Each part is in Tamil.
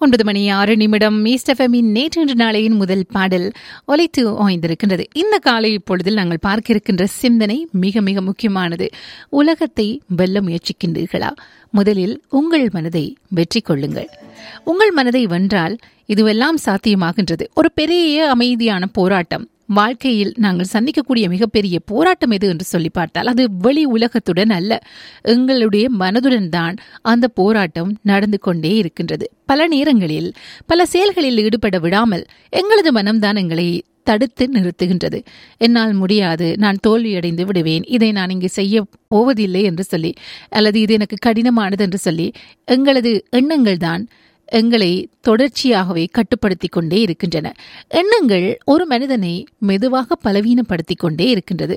ஒன்பது மணி ஆறு நிமிடம் ஈஸ்டஃபமின் நேற்று நாளையின் முதல் பாடல் ஒலைத்து ஓய்ந்திருக்கின்றது இந்த காலை இப்பொழுதில் நாங்கள் பார்க்க இருக்கின்ற சிந்தனை மிக மிக முக்கியமானது உலகத்தை வெல்ல முயற்சிக்கின்றீர்களா முதலில் உங்கள் மனதை வெற்றி கொள்ளுங்கள் உங்கள் மனதை வென்றால் இதுவெல்லாம் சாத்தியமாகின்றது ஒரு பெரிய அமைதியான போராட்டம் வாழ்க்கையில் நாங்கள் சந்திக்கக்கூடிய மிகப்பெரிய போராட்டம் எது என்று சொல்லி பார்த்தால் அது வெளி உலகத்துடன் அல்ல எங்களுடைய மனதுடன் தான் அந்த போராட்டம் நடந்து கொண்டே இருக்கின்றது பல நேரங்களில் பல செயல்களில் ஈடுபட விடாமல் எங்களது மனம்தான் எங்களை தடுத்து நிறுத்துகின்றது என்னால் முடியாது நான் தோல்வியடைந்து விடுவேன் இதை நான் இங்கு செய்ய போவதில்லை என்று சொல்லி அல்லது இது எனக்கு கடினமானது என்று சொல்லி எங்களது எண்ணங்கள் தான் எங்களை தொடர்ச்சியாகவே கட்டுப்படுத்தி கொண்டே இருக்கின்றன எண்ணங்கள் ஒரு மனிதனை மெதுவாக பலவீனப்படுத்திக் கொண்டே இருக்கின்றது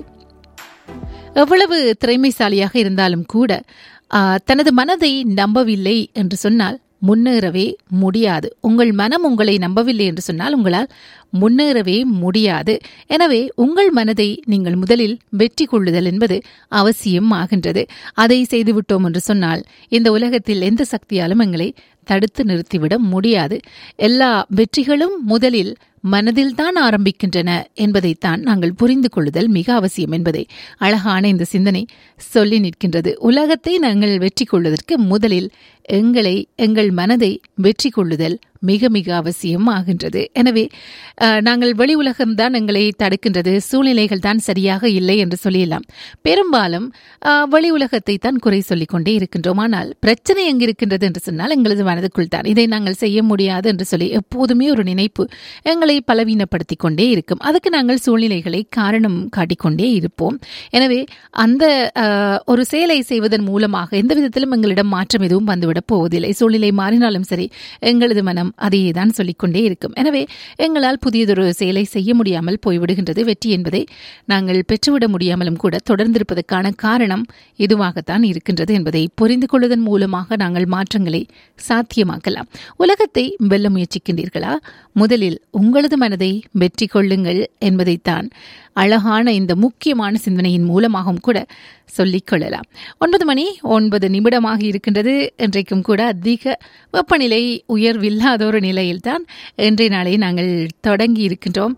எவ்வளவு திறமைசாலியாக இருந்தாலும் கூட தனது மனதை நம்பவில்லை என்று சொன்னால் முன்னேறவே முடியாது உங்கள் மனம் உங்களை நம்பவில்லை என்று சொன்னால் உங்களால் முன்னேறவே முடியாது எனவே உங்கள் மனதை நீங்கள் முதலில் வெற்றி கொள்ளுதல் என்பது அவசியம் ஆகின்றது அதை செய்துவிட்டோம் என்று சொன்னால் இந்த உலகத்தில் எந்த சக்தியாலும் எங்களை தடுத்து நிறுத்திவிட முடியாது எல்லா வெற்றிகளும் முதலில் மனதில்தான் ஆரம்பிக்கின்றன என்பதைத்தான் நாங்கள் புரிந்து கொள்ளுதல் மிக அவசியம் என்பதை அழகான இந்த சிந்தனை சொல்லி நிற்கின்றது உலகத்தை நாங்கள் வெற்றி கொள்வதற்கு முதலில் எங்களை எங்கள் மனதை வெற்றி கொள்ளுதல் மிக மிக அவசியம் ஆகின்றது எனவே நாங்கள் வெளி உலகம்தான் எங்களை தடுக்கின்றது சூழ்நிலைகள் தான் சரியாக இல்லை என்று சொல்லிடலாம் பெரும்பாலும் வெளி உலகத்தை தான் குறை சொல்லிக் கொண்டே இருக்கின்றோம் ஆனால் பிரச்சனை எங்கிருக்கின்றது என்று சொன்னால் எங்களது மனதுக்குள் தான் இதை நாங்கள் செய்ய முடியாது என்று சொல்லி எப்போதுமே ஒரு நினைப்பு எங்களை பலவீனப்படுத்தி கொண்டே இருக்கும் அதுக்கு நாங்கள் சூழ்நிலைகளை காரணம் காட்டிக்கொண்டே இருப்போம் எனவே அந்த ஒரு செயலை செய்வதன் மூலமாக எந்த விதத்திலும் எங்களிடம் மாற்றம் எதுவும் வந்துவிடப் போவதில்லை சூழ்நிலை மாறினாலும் சரி எங்களது மனம் அதையே தான் சொல்லிக்கொண்டே இருக்கும் எனவே எங்களால் புதியதொரு செயலை செய்ய முடியாமல் போய்விடுகின்றது வெற்றி என்பதை நாங்கள் பெற்றுவிட முடியாமலும் கூட தொடர்ந்திருப்பதற்கான காரணம் இதுவாகத்தான் இருக்கின்றது என்பதை புரிந்து கொள்வதன் மூலமாக நாங்கள் மாற்றங்களை சாத்தியமாக்கலாம் உலகத்தை வெல்ல முயற்சிக்கின்றீர்களா முதலில் உங்களது மனதை வெற்றி கொள்ளுங்கள் என்பதைத்தான் அழகான இந்த முக்கியமான சிந்தனையின் மூலமாகவும் கூட சொல்லிக் கொள்ளலாம் ஒன்பது மணி ஒன்பது நிமிடமாக இருக்கின்றது இன்றைக்கும் கூட அதிக வெப்பநிலை உயர்வில்லாத ஒரு நிலையில்தான் இன்றைய நாளை நாங்கள் தொடங்கி இருக்கின்றோம்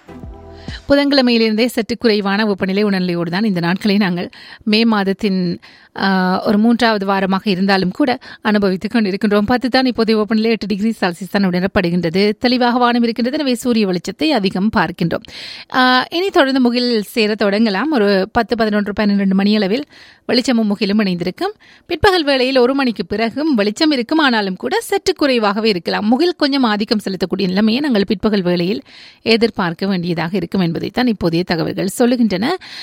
புதன்கிழமையிலிருந்தே சற்று குறைவான வெப்பநிலை உணர்நிலையோடு தான் இந்த நாட்களை நாங்கள் மே மாதத்தின் ஒரு மூன்றாவது வாரமாக இருந்தாலும் கூட அனுபவித்துக் கொண்டிருக்கின்றோம் பத்து தான் இப்போதைய வெப்பநிலை எட்டு டிகிரி செல்சியஸ் தான் உணரப்படுகின்றது தெளிவாக வானம் இருக்கின்றது எனவே சூரிய வெளிச்சத்தை அதிகம் பார்க்கின்றோம் இனி தொடர்ந்து முகில் சேர தொடங்கலாம் ஒரு பத்து பதினொன்று பன்னிரண்டு மணி அளவில் வெளிச்சமும் முகிலும் இணைந்திருக்கும் பிற்பகல் வேளையில் ஒரு மணிக்கு பிறகும் வெளிச்சம் இருக்கும் ஆனாலும் கூட சற்று குறைவாகவே இருக்கலாம் முகில் கொஞ்சம் ஆதிக்கம் செலுத்தக்கூடிய நிலைமையை நாங்கள் பிற்பகல் வேளையில் எதிர்பார்க்க வேண்டியதாக இருக்கும் என்பதைத்தான் இப்போதைய தகவல்கள் சொல்லுகின்றன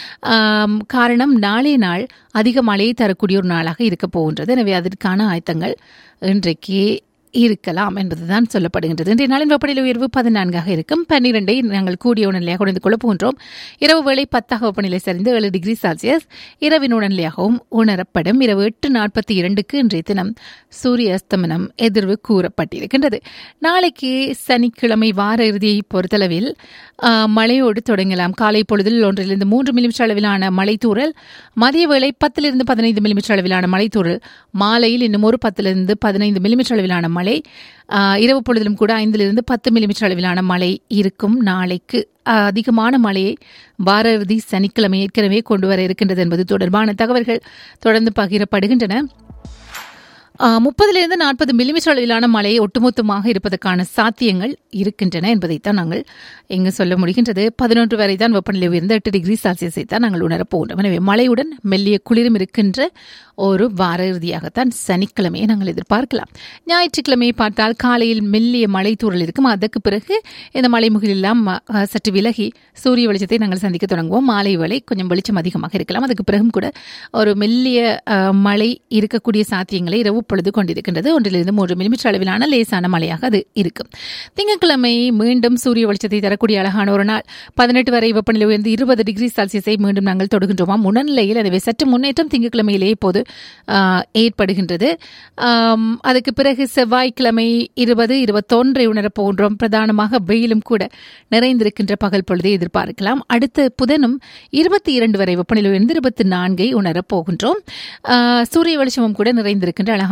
காரணம் நாளே நாள் அதிக மழையை தரக்கூடிய ஒரு நாளாக இருக்க போகின்றது எனவே அதற்கான ஆயத்தங்கள் இன்றைக்கு இருக்கலாம் என்பதுதான் சொல்லப்படுகின்றது இன்றைய நாளின் வெப்பநிலை உயர்வு பதினான்காக இருக்கும் பன்னிரெண்டை நாங்கள் கூடிய உணர்நிலையாக உணர்ந்து கொள்ளப் போகின்றோம் இரவு வேளை பத்தாக வெப்பநிலை சரிந்து ஏழு டிகிரி செல்சியஸ் இரவின் உணர்நிலையாகவும் உணரப்படும் இரவு எட்டு நாற்பத்தி இரண்டுக்கு இன்றைய தினம் சூரிய அஸ்தமனம் எதிர்வு கூறப்பட்டிருக்கின்றது நாளைக்கு சனிக்கிழமை வார இறுதியை பொறுத்தளவில் மழையோடு தொடங்கலாம் காலை பொழுதில் ஒன்றிலிருந்து மூன்று மில்லிமீட்டர் அளவிலான மழைத்தூரல் மதிய வேளை பத்திலிருந்து பதினைந்து மில்லிமீட்டர் அளவிலான மழைத்தூரல் மாலையில் இன்னும் ஒரு பத்திலிருந்து பதினைந்து மில்லிமீட்டர் அளவிலான மழை இரவு பொழுதிலும் கூட ஐந்திலிருந்து பத்து மில்லிமீட்டர் அளவிலான மழை இருக்கும் நாளைக்கு அதிகமான மழையை வார இறுதி சனிக்கிழமை ஏற்கனவே கொண்டு வர இருக்கின்றது என்பது தொடர்பான தகவல்கள் தொடர்ந்து பகிரப்படுகின்றன முப்பதிலிருந்து நாற்பது மில்லிமீட்டர் அளவிலான மழை ஒட்டுமொத்தமாக இருப்பதற்கான சாத்தியங்கள் இருக்கின்றன என்பதைத்தான் நாங்கள் இங்கு சொல்ல முடிகின்றது பதினொன்று வரை தான் வெப்பநிலை உயர்ந்த எட்டு டிகிரி செல்சியஸை தான் நாங்கள் உணரப் போகின்றோம் எனவே மழையுடன் மெல்லிய குளிரும் இருக்கின்ற ஒரு வார இறுதியாகத்தான் சனிக்கிழமையை நாங்கள் எதிர்பார்க்கலாம் ஞாயிற்றுக்கிழமையை பார்த்தால் காலையில் மெல்லிய மழை தூரல் இருக்கும் அதற்கு பிறகு இந்த மழை முகிலெல்லாம் சற்று விலகி சூரிய வெளிச்சத்தை நாங்கள் சந்திக்க தொடங்குவோம் மாலை வேளை கொஞ்சம் வெளிச்சம் அதிகமாக இருக்கலாம் அதுக்கு பிறகும் கூட ஒரு மெல்லிய மழை இருக்கக்கூடிய சாத்தியங்களை இரவு பொழுது கொண்டிருக்கின்றது ஒன்றிலிருந்து மூன்று மில்லிமீட்டர் அளவிலான லேசான மழையாக அது இருக்கும் திங்கட்கிழமை மீண்டும் சூரிய வெளிச்சத்தை தரக்கூடிய அழகான ஒரு நாள் பதினெட்டு வரை வெப்பநிலை உயர்ந்து இருபது டிகிரி செல்சியஸை மீண்டும் நாங்கள் தொடுகின்றோமாம் உணர்நிலையில் எனவே சற்று முன்னேற்றம் திங்கட்கிழமையிலே இப்போது ஏற்படுகின்றது அதுக்கு பிறகு செவ்வாய்க்கிழமை இருபது இருபத்தொன்றை உணரப் போகின்றோம் பிரதானமாக வெயிலும் கூட நிறைந்திருக்கின்ற பகல் பொழுதை எதிர்பார்க்கலாம் அடுத்த புதனும் இருபத்தி இரண்டு வரை வெப்பநிலை உயர்ந்து இருபத்தி நான்கை உணரப் போகின்றோம் சூரிய வெளிச்சமும் கூட நிறைந்திருக்கின்ற அழகான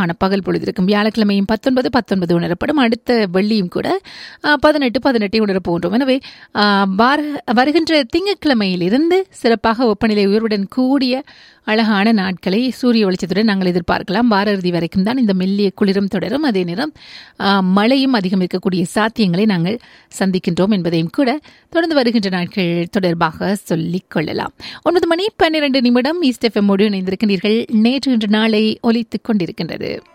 அழகான பகல் பொழுது இருக்கும் வியாழக்கிழமையும் பத்தொன்பது பத்தொன்பது உணரப்படும் அடுத்த வெள்ளியும் கூட ஆ, பதினெட்டு பதினெட்டை உணரப் போன்றோம் எனவே ஆ, வார- வருகின்ற திங்கட்கிழமையிலிருந்து சிறப்பாக வெப்பநிலை உயர்வுடன் கூடிய அழகான நாட்களை சூரிய வெளிச்சத்துடன் நாங்கள் எதிர்பார்க்கலாம் வார இறுதி வரைக்கும் தான் இந்த மெல்லிய குளிரும் தொடரும் அதே நேரம் ஆ, மழையும் அதிகம் இருக்கக்கூடிய சாத்தியங்களை நாங்கள் சந்திக்கின்றோம் என்பதையும் கூட தொடர்ந்து வருகின்ற நாட்கள் தொடர்பாக சொல்லிக் கொள்ளலாம் ஒன்பது மணி பன்னிரண்டு நிமிடம் ஈஸ்ட் எஃப்எம்மோடு இணைந்திருக்கின்றீர்கள் நேற்று இன்று நாளை ஒலித்துக் கொண்டிருக்கின்றது